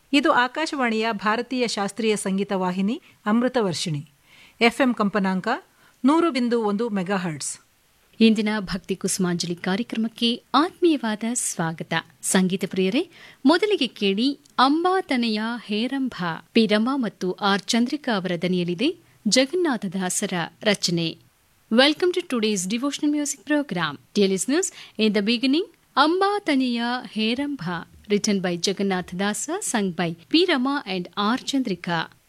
ಇದು ಆಕಾಶವಾಣಿಯ ಭಾರತೀಯ ಶಾಸ್ತ್ರೀಯ ಸಂಗೀತ ವಾಹಿನಿ ಅಮೃತವರ್ಷಿಣಿ ಎಫ್ಎಂ ಕಂಪನಾಂಕ ನೂರು ಬಿಂದು ಒಂದು ಮೆಗಾಹರ್ಟ್ಸ್ ಇಂದಿನ ಭಕ್ತಿ ಕುಸುಮಾಂಜಲಿ ಕಾರ್ಯಕ್ರಮಕ್ಕೆ ಆತ್ಮೀಯವಾದ ಸ್ವಾಗತ ಸಂಗೀತ ಪ್ರಿಯರೇ ಮೊದಲಿಗೆ ಕೇಳಿ ಅಂಬಾತನೆಯ ಹೇರಂಭ ಪಿರಮ ಮತ್ತು ಆರ್ ಚಂದ್ರಿಕಾ ಅವರ ದನಿಯಲ್ಲಿದೆ ಜಗನ್ನಾಥದಾಸರ ರಚನೆ welcome to today's devotional music programme dear listeners in the beginning ಅಂಬಾತನೆಯ ಹೇರಂಭ written by Jagannathadasa sung by P Rama and R Chandrika